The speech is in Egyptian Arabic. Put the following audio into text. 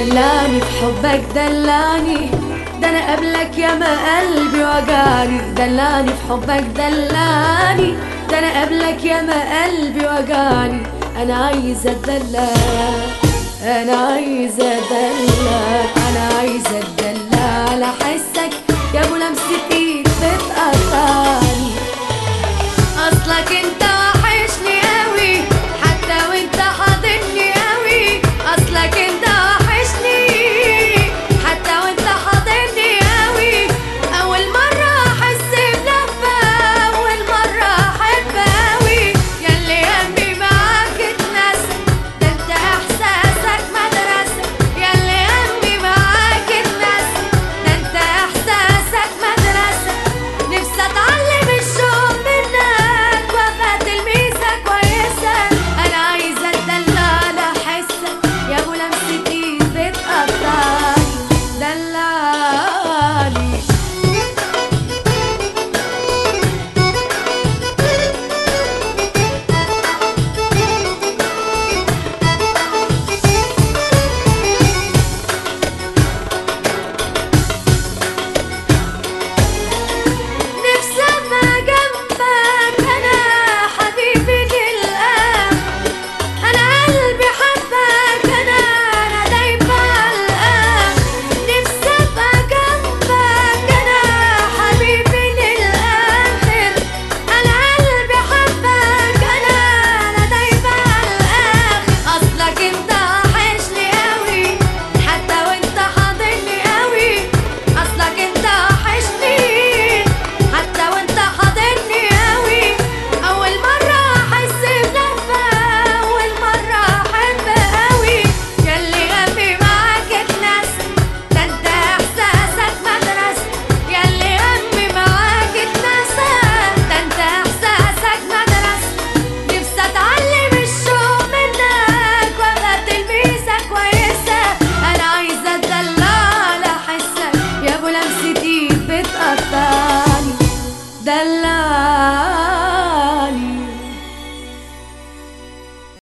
دلاني في حبك دلاني ده انا قبلك يا ما قلبي وجعني دلاني في حبك دلاني ده انا قبلك يا ما قلبي وجعني انا عايزه اتدلع انا عايزه اتدلع انا عايزه اتدلع على حسك يا ابو لمسه